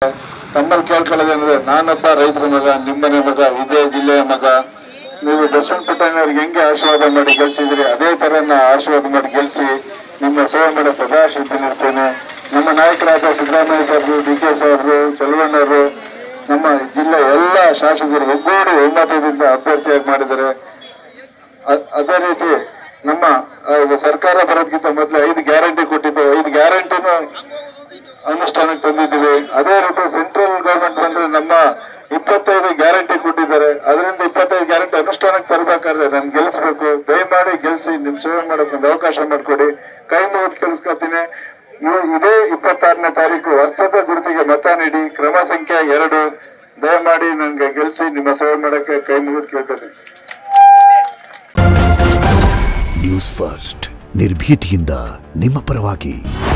ತಮ್ಮಲ್ಲಿ ಕೇಳ್ಕೊಳ್ಳೋದಂದ್ರೆ ನಾನೊಬ್ಬ ರೈತರ ಮಗ ನಿಮ್ಮನೆ ಮಗ ಇದೇ ಜಿಲ್ಲೆಯ ಮಗ ನೀವು ದರ್ಶನ್ ಪುಟ್ಟಣ್ಣವ್ರಿಗೆ ಹೆಂಗೆ ಆಶೀರ್ವಾದ ಮಾಡಿ ಗೆಲ್ಸಿದ್ರಿ ಅದೇ ತರ ನಾ ಆಶೀರ್ವಾದ ಮಾಡಿ ಗೆಲ್ಸಿ ನಿಮ್ಮ ಸೇವೆ ಮಾಡೋ ಸದಾ ಸಿದ್ಧನಿರ್ತೇನೆ ನಮ್ಮ ನಾಯಕರಾದ ಸಿದ್ದರಾಮಯ್ಯ ಸಾಹೇಬರು ಡಿ ಕೆ ಸಾಹೇಬರು ಚಲವಣ್ಣವರು ನಮ್ಮ ಜಿಲ್ಲೆ ಎಲ್ಲ ಶಾಸಕರು ಒಗ್ಗೂಡಿ ಒಮ್ಮತದಿಂದ ಅಭ್ಯರ್ಥಿಯಾಗಿ ಮಾಡಿದ್ದಾರೆ ಅ- ಅದೇ ರೀತಿ ನಮ್ಮ ಆ, ಈಗ ಸರ್ಕಾರ ಬರೋದಕ್ಕಿಂತ ಮೊದಲು ಐದು ಗ್ಯಾರಂಟಿ ಕೊಟ್ಟಿದ್ದು ಐದು ಗ್ಯಾರಂಟಿನೂ ಅನುಷ್ಠಾನಕ್ಕೆ ತಂದಿದ್ದೀವಿ ಅದೇ ರೀತಿ ಸೆಂಟ್ರಲ್ ಗವರ್ಮೆಂಟ್ ಬಂದ್ರೆ ನಮ್ಮ ಇಪ್ಪತ್ತೈದು ಗ್ಯಾರಂಟಿ ಕೊಟ್ಟಿದ್ದಾರೆ ಅದರಿಂದ ಇಪ್ಪತ್ತೈದು ಗ್ಯಾರಂಟಿ ಅನುಷ್ಠಾನಕ್ಕೆ ತರಬೇಕಾದ್ರೆ ನಾನು ಗೆಲ್ಲಿಸ್ಬೇಕು ದಯಮಾಡಿ ಗೆಲ್ಸಿ ನಿಮ್ ಸೇವೆ ಮಾಡೋಕೆ ಒಂದು ಅವಕಾಶ ಮಾಡಿಕೊಡಿ ಕೈ ಮುಗಿದು ಕೇಳಿಸ್ಕೊತೀನಿ ಇವ- ಇದೇ ಇಪ್ಪತ್ತಾರನೇ ತಾರೀಕು ಹಸ್ತದ ಗುರುತಿಗೆ ಮತ ನೀಡಿ ಕ್ರಮ ಸಂಖ್ಯೆ ಎರಡು ದಯಮಾಡಿ ನನ್ಗೆ ಗೆಲ್ಸಿ ನಿಮ್ಮ ಸೇವೆ ಮಾಡಕ್ಕೆ ಕೈ ಮುಗಿದು ಕೇಳ್ಕೊತೀನಿ ನ್ಯೂಸ್ ಫಸ್ಟ್ ನಿರ್ಭೀತಿಯಿಂದ ನಿಮ್ಮ ಪರವಾಗಿ